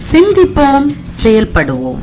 சிந்திப்போம் செயல்படுவோம்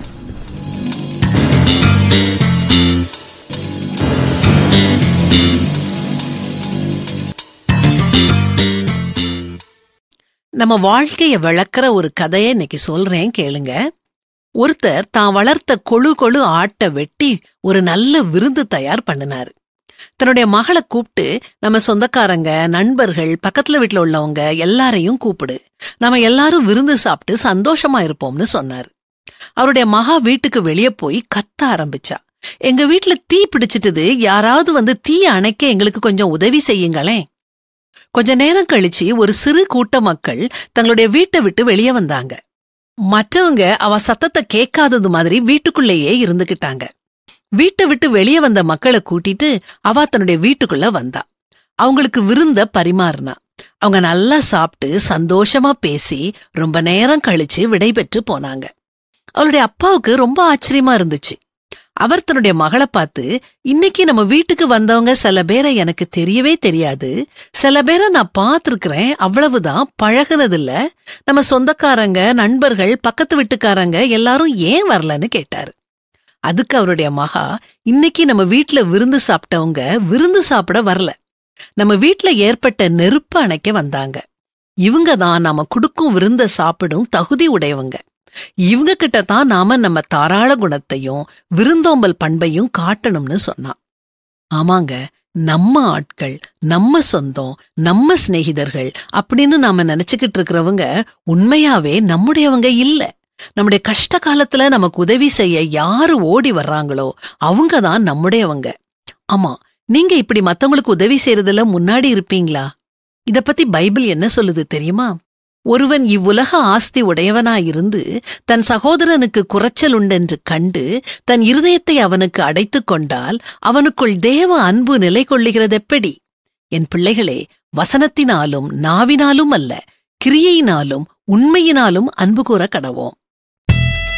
நம்ம வாழ்க்கைய விளக்குற ஒரு கதையை இன்னைக்கு சொல்றேன் கேளுங்க ஒருத்தர் தான் வளர்த்த கொழு கொழு ஆட்டை வெட்டி ஒரு நல்ல விருந்து தயார் பண்ணினாரு தன்னுடைய மகளை கூப்பிட்டு நம்ம சொந்தக்காரங்க நண்பர்கள் பக்கத்துல வீட்ல உள்ளவங்க எல்லாரையும் கூப்பிடு நம்ம எல்லாரும் விருந்து சாப்பிட்டு சந்தோஷமா இருப்போம்னு சொன்னாரு அவருடைய மகா வீட்டுக்கு வெளியே போய் கத்த ஆரம்பிச்சா எங்க வீட்ல தீ பிடிச்சிட்டுது யாராவது வந்து தீ அணைக்க எங்களுக்கு கொஞ்சம் உதவி செய்யுங்களேன் கொஞ்ச நேரம் கழிச்சு ஒரு சிறு கூட்ட மக்கள் தங்களுடைய வீட்டை விட்டு வெளியே வந்தாங்க மற்றவங்க அவ சத்தத்தை கேட்காதது மாதிரி வீட்டுக்குள்ளேயே இருந்துகிட்டாங்க வீட்டை விட்டு வெளியே வந்த மக்களை கூட்டிட்டு அவ தன்னுடைய வீட்டுக்குள்ள வந்தா அவங்களுக்கு விருந்த பரிமாறினா அவங்க நல்லா சாப்பிட்டு சந்தோஷமா பேசி ரொம்ப நேரம் கழிச்சு விடைபெற்று போனாங்க அவளுடைய அப்பாவுக்கு ரொம்ப ஆச்சரியமா இருந்துச்சு அவர் தன்னுடைய மகளை பார்த்து இன்னைக்கு நம்ம வீட்டுக்கு வந்தவங்க சில பேரை எனக்கு தெரியவே தெரியாது சில பேரை நான் பார்த்திருக்கிறேன் அவ்வளவுதான் பழகுனதில்ல நம்ம சொந்தக்காரங்க நண்பர்கள் பக்கத்து வீட்டுக்காரங்க எல்லாரும் ஏன் வரலன்னு கேட்டாரு அதுக்கு அவருடைய மகா இன்னைக்கு நம்ம வீட்ல விருந்து சாப்பிட்டவங்க விருந்து சாப்பிட வரல நம்ம வீட்ல ஏற்பட்ட நெருப்பு அணைக்க வந்தாங்க இவங்க தான் நாம குடுக்கும் விருந்த சாப்பிடும் தகுதி உடையவங்க இவங்க கிட்ட தான் நாம நம்ம தாராள குணத்தையும் விருந்தோம்பல் பண்பையும் காட்டணும்னு சொன்னான் ஆமாங்க நம்ம ஆட்கள் நம்ம சொந்தம் நம்ம சிநேகிதர்கள் அப்படின்னு நாம நினைச்சுக்கிட்டு இருக்கிறவங்க உண்மையாவே நம்முடையவங்க இல்ல நம்முடைய கஷ்ட காலத்துல நமக்கு உதவி செய்ய யாரு ஓடி வர்றாங்களோ அவங்க தான் நம்முடையவங்க ஆமா நீங்க இப்படி மத்தவங்களுக்கு உதவி செய்யறதுல முன்னாடி இருப்பீங்களா இத பத்தி பைபிள் என்ன சொல்லுது தெரியுமா ஒருவன் இவ்வுலக ஆஸ்தி உடையவனாயிருந்து தன் சகோதரனுக்கு குறைச்சல் உண்டென்று கண்டு தன் இருதயத்தை அவனுக்கு அடைத்துக் கொண்டால் அவனுக்குள் தேவ அன்பு நிலை கொள்ளுகிறதெப்படி என் பிள்ளைகளே வசனத்தினாலும் நாவினாலும் அல்ல கிரியையினாலும் உண்மையினாலும் அன்பு கூற கடவோம்